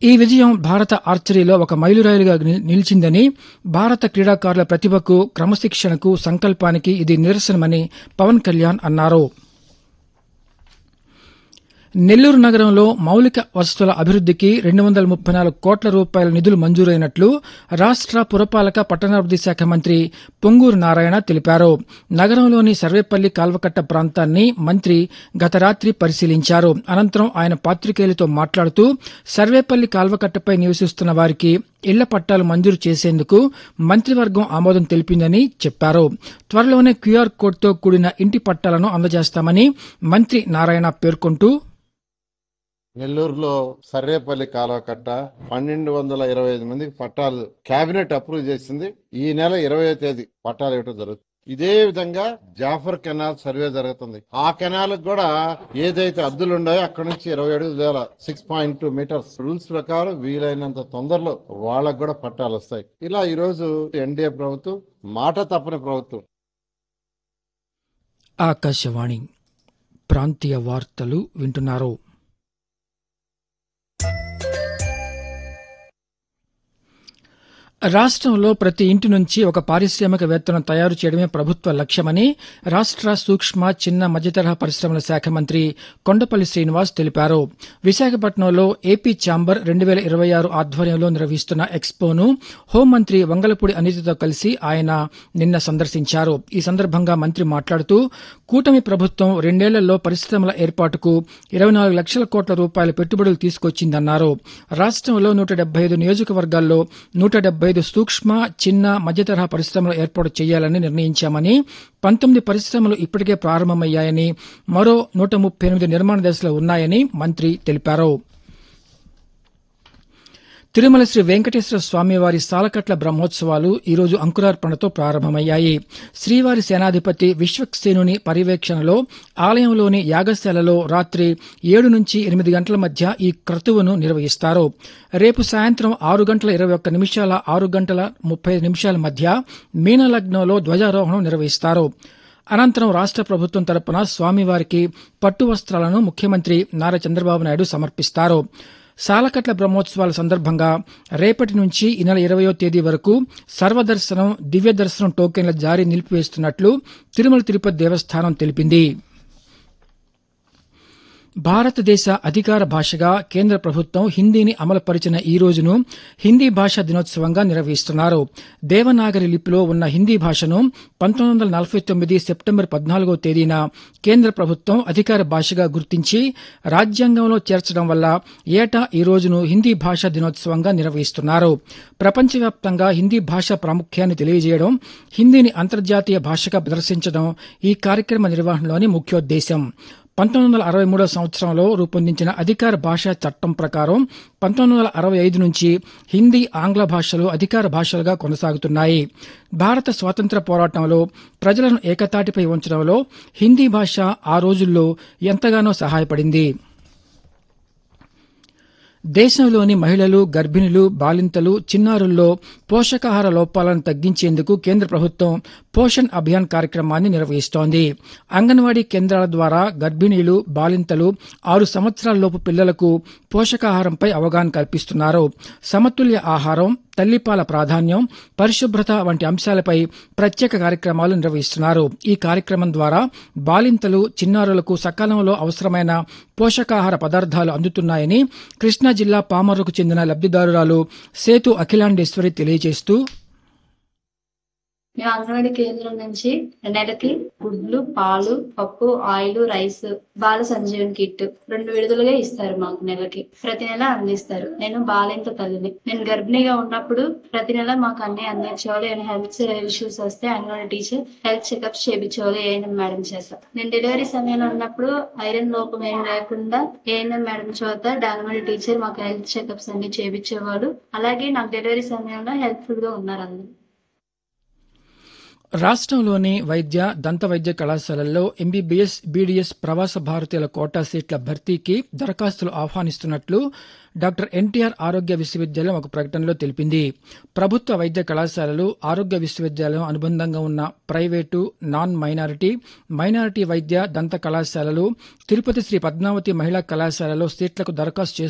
ఈ విజయం భారత ఆర్చరీలో ఒక మైలురాయిలుగా ని- నిలిచిందని భారత క్రీడాకారుల ప్రతిభకు క్రమశిక్షణకు సంకల్పానికి ఇది నిదర్శనమని పవన్ కళ్యాణ్ అన్నారు నెల్లూరు నగరంలో మౌలిక వసతుల అభివృద్దికి రెండు వందల ముప్పై నాలుగు కోట్ల రూపాయల నిధులు మంజూరైనట్లు రాష్ట పురపాలక పట్టణాభివృద్ది శాఖ మంత్రి పొంగూరు నారాయణ తెలిపారు నగరంలోని సర్వేపల్లి కాల్వకట్ట ప్రాంతాన్ని మంత్రి గత రాత్రి పరిశీలించారు అనంతరం ఆయన పాత్రికేయులతో మాట్లాడుతూ సర్వేపల్లి కాల్వకట్టపై నివసిస్తున్న వారికి ఇళ్ల పట్టాలు మంజూరు చేసేందుకు మంత్రివర్గం ఆమోదం తెలిపిందని చెప్పారు త్వరలోనే క్యూఆర్ కోడ్తో కూడిన ఇంటి పట్టాలను అందజేస్తామని మంత్రి నారాయణ పేర్కొంటూ నెల్లూరులో సర్వేపల్లి కాలువ కట్ట పన్నెండు వందల ఇరవై ఐదు మందికి పట్టాలు కేబినెట్ అప్రూవ్ చేసింది ఈ నెల ఇరవై తేదీ పట్టాలు ఇవ్వడం జరుగుతుంది ఇదే విధంగా జాఫర్ కెనాల్ సర్వే జరుగుతుంది ఆ కెనాల్ కూడా ఏదైతే అద్దులు ఉన్నాయో అక్కడ నుంచి ఇరవై అడుగుల వేల six point two metres rules ప్రకారం వీలైనంత తొందరలో వాళ్ళకు కూడా పట్టాలు వస్తాయి ఇలా ఈ రోజు ఎన్డీఏ ప్రభుత్వం మాట తప్పని ప్రభుత్వం ఆకాశవాణి ప్రాంతీయ వార్తలు వింటున్నారు రాష్ట్రంలో ప్రతి ఇంటి నుంచి ఒక పారిశ్రామికవేత్తను తయారు చేయడమే ప్రభుత్వ లక్ష్యమని రాష్ట్ర సూక్ష్మ చిన్న మధ్యతరహా పరిశ్రమల శాఖ మంత్రి కొండపల్లి శ్రీనివాస్ తెలిపారు విశాఖపట్నంలో ఏపీ ఛాంబర్ రెండు వేల ఇరవై ఆరు ఆధ్వర్యంలో నిర్వహిస్తున్న ఎక్స్పోను హోంమంత్రి వంగలపూడి అనితతో కలిసి ఆయన నిన్న సందర్శించారు ఈ సందర్భంగా మంత్రి మాట్లాడుతూ కూటమి ప్రభుత్వం రెండేళ్లలో పరిశ్రమల ఏర్పాటుకు ఇరవై నాలుగు లక్షల కోట్ల రూపాయల పెట్టుబడులు తీసుకొచ్చిందన్నారు రాష్ట్రంలో నూట డెబ్బై ఐదు నియోజకవర్గాల్లో నూట డెబ్బై ఐదు సూక్ష్మ చిన్న మధ్యతరహా పరిశ్రమలు ఏర్పాటు చేయాలని నిర్ణయించామని పంతొమ్మిది పరిశ్రమలు ఇప్పటికే ప్రారంభమయ్యాయని మరో నూట ముప్పై ఎనిమిది నిర్మాణ దశలో ఉన్నాయని మంత్రి తెలిపారు తిరుమల శ్రీ వెంకటేశ్వర స్వామివారి సాలకట్ల బ్రహ్మోత్సవాలు ఈరోజు అంకురార్పణతో ప్రారంభమయ్యాయి శ్రీవారి సేనాధిపతి విశ్వక్సేనుని పర్యవేక్షణలో ఆలయంలోని యాగశాలలో రాత్రి ఏడు నుంచి ఎనిమిది గంటల మధ్య ఈ క్రతువును నిర్వహిస్తారు రేపు సాయంత్రం ఆరు గంటల ఇరవై ఒక్క నిమిషాల ఆరు గంటల ముప్పై ఐదు నిమిషాల మధ్య మీనలగ్నంలో ధ్వజారోహణం నిర్వహిస్తారు అనంతరం రాష్ట ప్రభుత్వం తరపున స్వామివారికి పట్టు వస్త్రాలను ముఖ్యమంత్రి నారా చంద్రబాబు నాయుడు సమర్పిస్తారు సాలకట్ల బ్రహ్మోత్సవాల సందర్భంగా రేపటి నుంచి ఈ నెల ఇరవయో తేదీ వరకు సర్వదర్శనం దివ్య దర్శనం టోకెన్ల జారీ నిలిపివేస్తున్నట్లు తిరుమల తిరుపతి దేవస్థానం తెలిపింది భారతదేశ అధికార భాషగా కేంద్ర ప్రభుత్వం హిందీని అమలుపరిచిన ఈ రోజును హిందీ భాషా దినోత్సవంగా నిర్వహిస్తున్నారు దేవనాగరి లిపిలో ఉన్న హిందీ భాషను పంతొమ్మిది వందల నలభై తొమ్మిది సెప్టెంబర్ పద్నాలుగో తేదీన కేంద్ర ప్రభుత్వం అధికార భాషగా గుర్తించి రాజ్యాంగంలో చేర్చడం వల్ల ఏటా ఈ రోజును హిందీ భాషా దినోత్సవంగా నిర్వహిస్తున్నారు ప్రపంచవ్యాప్తంగా హిందీ భాష ప్రాముఖ్యాన్ని తెలియజేయడం హిందీని అంతర్జాతీయ భాషగా ప్రదర్శించడం ఈ కార్యక్రమ నిర్వహణలోని ముఖ్యోద్దేశం పంతొమ్మిది వందల అరవై మూడో సంవత్సరంలో రూపొందించిన అధికార భాషా చట్టం ప్రకారం పంతొమ్మిది వందల అరవై ఐదు నుంచి హిందీ ఆంగ్ల భాషలు అధికార భాషలుగా కొనసాగుతున్నాయి భారత స్వాతంత్ర పోరాటంలో ప్రజలను ఏకతాటిపై ఉంచడంలో హిందీ భాష ఆ రోజుల్లో ఎంతగానో సహాయపడింది దేశంలోని మహిళలు గర్భిణులు బాలింతలు చిన్నారుల్లో పోషకాహార లోపాలను తగ్గించేందుకు కేంద్ర ప్రభుత్వం పోషణ్ అభియాన్ కార్యక్రమాన్ని నిర్వహిస్తోంది అంగన్వాడీ కేంద్రాల ద్వారా గర్భిణీలు బాలింతలు ఆరు సంవత్సరాలలోపు పిల్లలకు పోషకాహారంపై అవగాహన కల్పిస్తున్నారు సమతుల్య ఆహారం తల్లిపాల ప్రాధాన్యం పరిశుభ్రత వంటి అంశాలపై ప్రత్యేక కార్యక్రమాలు నిర్వహిస్తున్నారు ఈ కార్యక్రమం ద్వారా బాలింతలు చిన్నారులకు సకాలంలో అవసరమైన పోషకాహార పదార్థాలు అందుతున్నాయని కృష్ణా జిల్లా పామర్రుకు చెందిన లబ్దిదారురాలు సేతు అఖిలాండేశ్వరి తెలియజేస్తూ మేము అంగన్వాడీ కేంద్రం నుంచి నెలకి గుడ్లు పాలు పప్పు oil rice Bala Sanjeevan kit రెండు విడుదలుగా ఇస్తారు మాకు నెలకి ప్రతి నెల అందిస్తారు నేను బాలింత తల్లిని నేను గర్భిణిగా ఉన్నప్పుడు ప్రతి నెల మాకు అన్ని అందించేవాళ్ళు ఏమైనా హెల్త్ ఇష్యూస్ వస్తే అంగన్వాడీ టీచర్ హెల్త్ చెకప్స్ చేయించేవాళ్ళు ఏఎన్ఎం మేడం చేత నేను డెలివరీ సమయంలో ఉన్నప్పుడు ఐరన్ లోపం ఏం లేకుండా ఏఎన్ఎం మేడం చేత అంగన్వాడీ టీచర్ మాకు హెల్త్ చెకప్స్ అన్ని చేయించేవాడు అలాగే నాకు డెలివరీ సమయంలో హెల్ప్ఫుల్ గా ఉన్నారు అందరూ రాష్ట్రంలోని వైద్య దంత వైద్య కళాశాలల్లో ఎంబీబీఎస్ బీడీఎస్ ప్రవాస భారతీయుల కోటా సీట్ల భర్తీకి దరఖాస్తులు ఆహ్వానిస్తున్నట్లు డాక్టర్ ఎన్టీఆర్ ఆరోగ్య విశ్వవిద్యాలయం ఒక ప్రకటనలో తెలిపింది ప్రభుత్వ వైద్య కళాశాలలు ఆరోగ్య విశ్వవిద్యాలయం అనుబంధంగా ఉన్న ప్రైవేటు నాన్ మైనారిటీ మైనారిటీ వైద్య దంత కళాశాలలు తిరుపతి శ్రీ పద్మావతి మహిళా కళాశాలలో సీట్లకు దరఖాస్తు